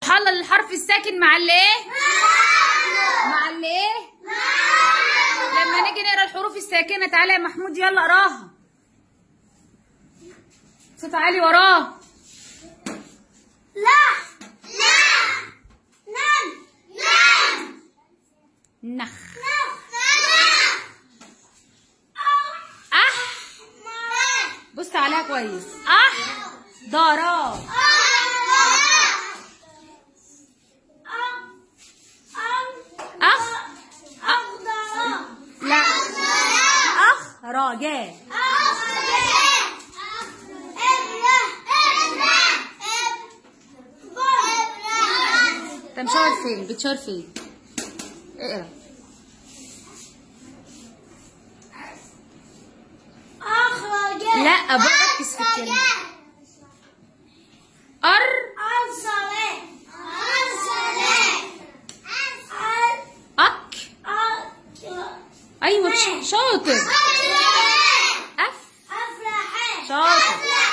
حل الحرف الساكن مع الايه مع الايه لما نيجي نقرا الحروف الساكنه تعالى يا محمود يلا اقراها صوت عالي وراه لا لا نن نن نخ نف اح بص عليها كويس اح ضرا اخ لا اخ راجع انت مشاور فين بتشاور فين اقرا لا ابو ركز في الكلمه ار اك ايوه ش- شاطر اف شاطر